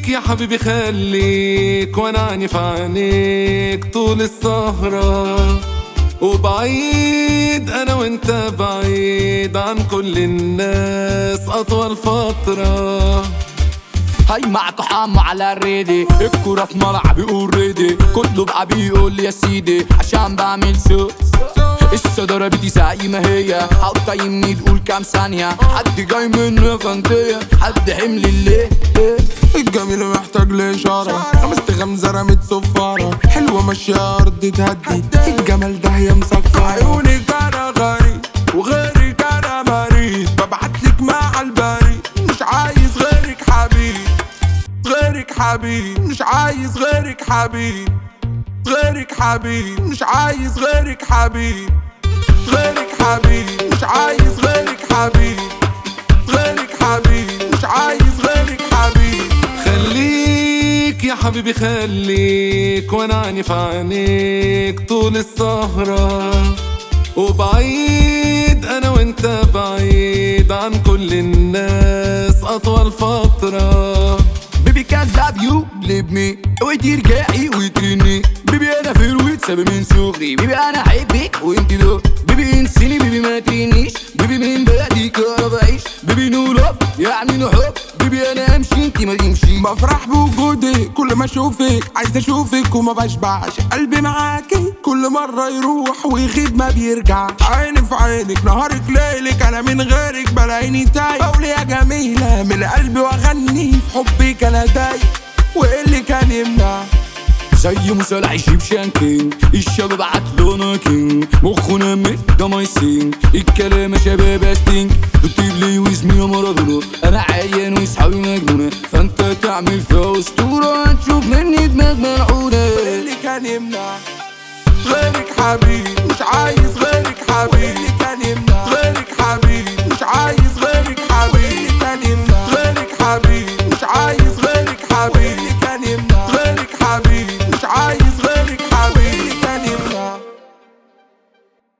يا حبيبي خليك وانا عنيف عينيك طول السهرة وبعيد انا وانت بعيد عن كل الناس اطول فترة هاي معك حمو على الريدي الكورة في ملعبي اوريدي كله بقى بيقول لي يا سيدي عشان بعمل سوس الصدارة بيتي زي ما هي حاطة يمني تقول كام ثانية حد جاي منه فانتية حد حمل الليل الجميل محتاج لإشارة خمس غمزة رمت صفارة حلوة ماشية أرض تهدي الجمال ده هي مسكرة عيونك أنا غريب وغيرك أنا مريض ببعتلك مع البريد مش عايز غيرك حبيب غيرك حبيب مش عايز غيرك حبيب غيرك حبيب مش عايز غيرك حبيب غيرك حبيب مش عايز غيرك حبيب غيرك حبيب مش عايز غيرك حبيب خليك يا حبيبي خليك وانا عنيف عينيك طول السهرة وبعيد انا وانت بعيد عن كل الناس اطول فترة بيبي كذاب يو بليب مي اوعي رجعي وترني بيبي انا في الويت سبب من صغري بيبي انا احبك وانت لا بيبي انسيني بيبي ما ترنيش بيبي من بعدك انا بعيش بيبي نو لاف يعني نو حب بيبي انا امشي انت ما تمشي بفرح بوجودك كل ما اشوفك عايز اشوفك وما بشبعش قلبي معاكي كل مرة يروح ويغيب ما بيرجع عيني في عينك نهارك ليلك انا من غيرك بلاقيني تايه قولي يا جميلة من القلب واغني في حبك انا دايق وايه اللي كان يمنع زي مسلح شيبشان كينج الشباب عتلونا كينج مخنا ميت ده ما يسينج الكلام يا شباب ستينج بتجيب لي واسمي يا مارادونا انا عيان واصحابي مجنونه فانت تعمل فيها اسطوره هتشوف مني دماغ ملعونه وايه اللي كان يمنع غيرك حبيب مش عايز غيرك حبيب